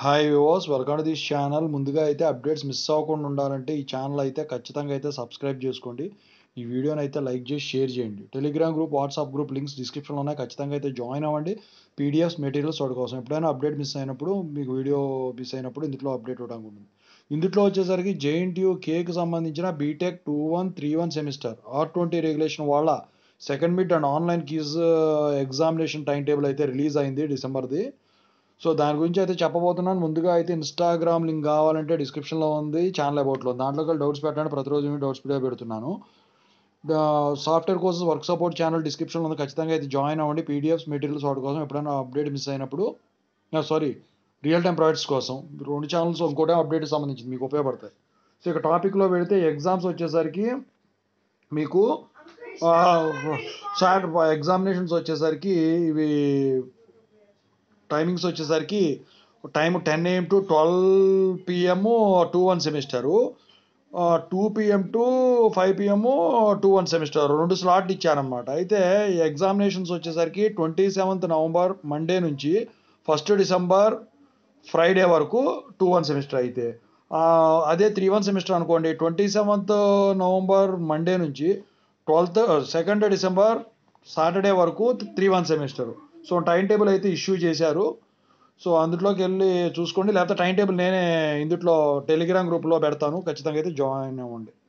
hi వివోస్ welcome to this channel ముందుగా అయితే అప్డేట్స్ మిస్ అవ్వకుండా ఉండాలంటే ఈ ఛానల్ అయితే ఖచ్చితంగా అయితే సబ్స్క్రైబ్ చేసుకోండి ఈ వీడియోని అయితే లైక్ చేసి షేర్ చేయండి Telegram group WhatsApp group links డిస్క్రిప్షన్లో ఉన్నాయి ఖచ్చితంగా అయితే జాయిన్ అవ్వండి పీడిఎఫ్స్ మెటీరియల్స్ వాటి కోసం ఎప్పుడైనా అప్డేట్ మిస్ అయినప్పుడు మీకు వీడియో మిస్ అయినప్పుడు ఇందులో అప్డేట్ ఇవ్వడానికి ఉంటుంది ఇందులో వచ్చేసరికి జేఎన్టీయూ కేకి సంబంధించిన BTech two one three one semester R twenty regulation వాళ్ళ second mid and online quiz examination time table అయితే రిలీజ్ అయింది డిసెంబర్ది సో దాని గురించి అయితే చెప్పబోతున్నాను ముందుగా అయితే ఇన్స్టాగ్రామ్ లింక్ కావాలంటే డిస్క్రిప్షన్లో ఉంది ఛానల్ అబౌట్లో దాంట్లోకి డౌట్స్ పెట్టండి ప్రతిరోజు మీ డౌట్స్ వీడియో పెడుతున్నాను software courses work support channel డిస్క్రిప్షన్లో ఉంది ఖచ్చితంగా అయితే జాయిన్ అవ్వండి పీడిఎఫ్స్ మెటీరియల్స్ వాటి కోసం ఎప్పుడైనా అప్డేట్ మిస్ అయినప్పుడు సారీ రియల్ టైం ప్రాజెక్ట్స్ కోసం రెండు ఛానల్స్ ఇంకోటే అప్డేట్ సంబంధించింది మీకు ఉపయోగపడతాయి సో ఇక టాపిక్లో పెడితే ఎగ్జామ్స్ వచ్చేసరికి మీకు సార్ ఎగ్జామినేషన్స్ వచ్చేసరికి ఇవి టైమింగ్స్ వచ్చేసరికి time ten AM to twelve PM two one semester two PM to five PM two one semester రెండు స్లాట్ ఇచ్చారనమాట అయితే ఈ ఎగ్జామినేషన్స్ వచ్చేసరికి ట్వంటీ సెవెంత్ నవంబర్ మండే నుంచి ఫస్ట్ డిసెంబర్ ఫ్రైడే వరకు టూ వన్ సెమిస్టర్ అయితే అదే త్రీ వన్ సెమిస్టర్ అనుకోండి ట్వంటీ సెవెంత్ నవంబర్ మండే నుంచి ట్వెల్త్ సెకండ్ డిసెంబర్ సాటర్డే వరకు three one semester so time table అయితే ఇష్యూ చేశారు సో అందులోకి వెళ్ళి చూసుకోండి లేకపోతే టైం టేబుల్ నేనే ఇందులో టెలిగ్రామ్ గ్రూప్లో పెడతాను ఖచ్చితంగా అయితే జాయిన్ అవ్వండి